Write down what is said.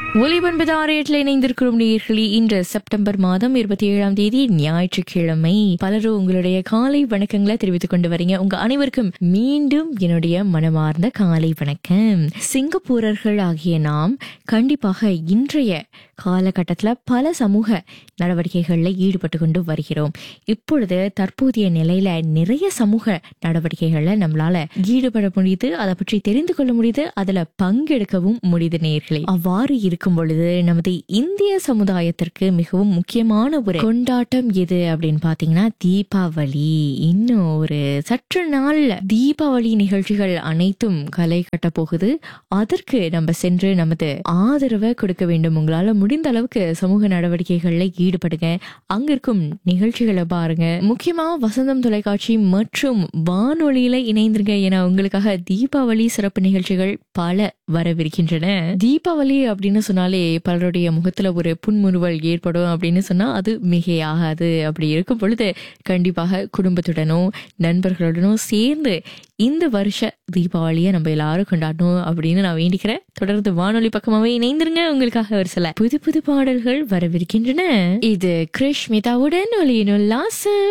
ஒலிபன்பது ஆறு இணைந்திருக்கிறோம் நேயர்களே இன்று செப்டம்பர் மாதம் இருபத்தி ஏழாம் தேதி ஞாயிற்றுக்கிழமை பலரும் உங்களுடைய காலை வணக்கங்களை தெரிவித்துக் கொண்டு வரீங்க உங்க அனைவருக்கும் மீண்டும் என்னுடைய மனமார்ந்த காலை வணக்கம் சிங்கப்பூரர்கள் ஆகிய நாம் கண்டிப்பாக இன்றைய காலகட்டத்தில் பல சமூக நடவடிக்கைகளில் ஈடுபட்டு கொண்டு வருகிறோம் இப்பொழுது தற்போதைய நிலையில நிறைய சமூக நடவடிக்கைகளில் நம்மளால ஈடுபட முடியுது அதை பற்றி தெரிந்து கொள்ள முடியுது அதுல பங்கெடுக்கவும் முடியுது நேர்களே அவ்வாறு இருக்கும் பொழுது நமது இந்திய சமுதாயத்திற்கு மிகவும் முக்கியமான ஒரு கொண்டாட்டம் எது அப்படின்னு பாத்தீங்கன்னா தீபாவளி இன்னும் ஒரு சற்று நாள்ல தீபாவளி நிகழ்ச்சிகள் அனைத்தும் களை கட்ட போகுது அதற்கு நம்ம சென்று நமது ஆதரவை கொடுக்க வேண்டும் உங்களால முடிந்த அளவுக்கு சமூக நடவடிக்கைகள்ல ஈடுபடுங்க அங்க இருக்கும் நிகழ்ச்சிகளை பாருங்க முக்கியமா வசந்தம் தொலைக்காட்சி மற்றும் வானொலியில இணைந்திருங்க என உங்களுக்காக தீபாவளி சிறப்பு நிகழ்ச்சிகள் பல வரவிருக்கின்றன தீபாவளி அப்படின்னு சொன்னாலே பலருடைய முகத்துல ஒரு புன்முறுவல் ஏற்படும் அப்படின்னு சொன்னா அது மிகையாகாது அப்படி இருக்கும் பொழுது கண்டிப்பாக குடும்பத்துடனோ நண்பர்களுடனோ சேர்ந்து இந்த வருஷ தீபாவளியை நம்ம எல்லாரும் கொண்டாடணும் அப்படின்னு நான் வேண்டிக்கிறேன் தொடர்ந்து வானொலி பக்கமாவே இணைந்திருங்க உங்களுக்காக ஒரு சில புது புது பாடல்கள் வரவிருக்கின்றன இது கிருஷ்மிதாவுடன் ஒலியினுல்லாசம்